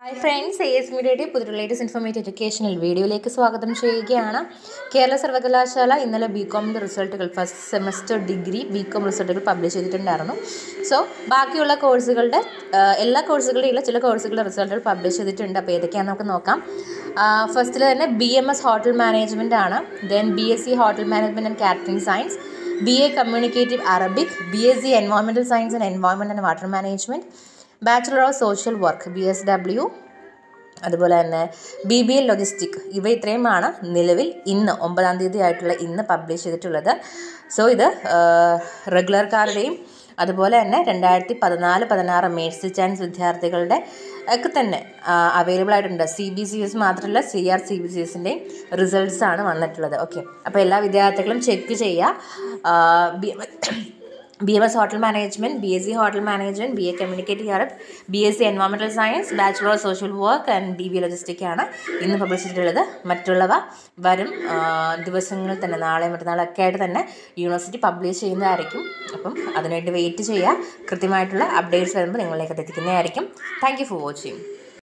hi friends A S മീഡിയയുടെ പുതിയ latest informative educational വീഡിയോയിലേക്ക് സ്വാഗതം ചെയ്യുകയാണ് കേരള സർവകലാശാല ഇന്നലെ ബി കോമിൻ്റെ റിസൾട്ടുകൾ first semester degree B Com റിസൾട്ടുകൾ പബ്ലിഷ് ചെയ്തിട്ടുണ്ടായിരുന്നു സോ ബാക്കിയുള്ള കോഴ്സുകളുടെ ആ, എല്ലാ കോഴ്സുകളുടെയും ചില കോഴ്സുകളുടെ റിസൾട്ടുകൾ പബ്ലിഷ് ചെയ്തിട്ടുണ്ട് അപ്പോൾ ഏതൊക്കെയാണെന്ന് നമുക്ക് നോക്കാം ഫസ്റ്റിൽ തന്നെ B M S hotel management ആണ് then B S C hotel management and catering science B A communicative Arabic B S C environmental science and environment and water management bachelor of social work B S W അതുപോലെ തന്നെ B B L logistic ഇവ ഇത്രയുമാണ് നിലവിൽ ഇന്ന് ഒമ്പതാം തീയതി ആയിട്ടുള്ള ഇന്ന് പബ്ലിഷ് ചെയ്തിട്ടുള്ളത് സോ ഇത് റെഗുലർക്കാരുടെയും അതുപോലെ തന്നെ രണ്ടായിരത്തി പതിനാല് പതിനാറ് മേഴ്സി ചാൻസ് വിദ്യാർത്ഥികളുടെ ഒക്കെ തന്നെ അവൈലബിൾ ആയിട്ടുണ്ട് സി ബി സി എസ് മാത്രമല്ല C R C B C എസിൻ്റെയും റിസൾട്ട്സ് ആണ് വന്നിട്ടുള്ളത് ഓക്കെ അപ്പോൾ എല്ലാ വിദ്യാർത്ഥികളും ചെക്ക് ചെയ്യുക ആ, B- B M S hotel management B S C hotel management B A communicative Arab B S C environmental science bachelor of social work and B B logistic ആണ് ഇന്ന് publish ചെയ്തിട്ടുള്ളത് മറ്റുള്ളവ വരും ആ, ദിവസങ്ങളിൽ തന്നെ നാളെ മറ്റന്നാളൊക്കെ ആയിട്ട് തന്നെ യൂണിവേഴ്സിറ്റി പബ്ലിഷ് ചെയ്യുന്നതായിരിക്കും അപ്പം അതിനുവേണ്ടി വെയിറ്റ് ചെയ്യുക കൃത്യമായിട്ടുള്ള അപ്ഡേറ്റ്സ് വരുമ്പോൾ നിങ്ങളിലേക്ക് എത്തിക്കുന്നതായിരിക്കും താങ്ക് യു ഫോർ വാച്ചിങ്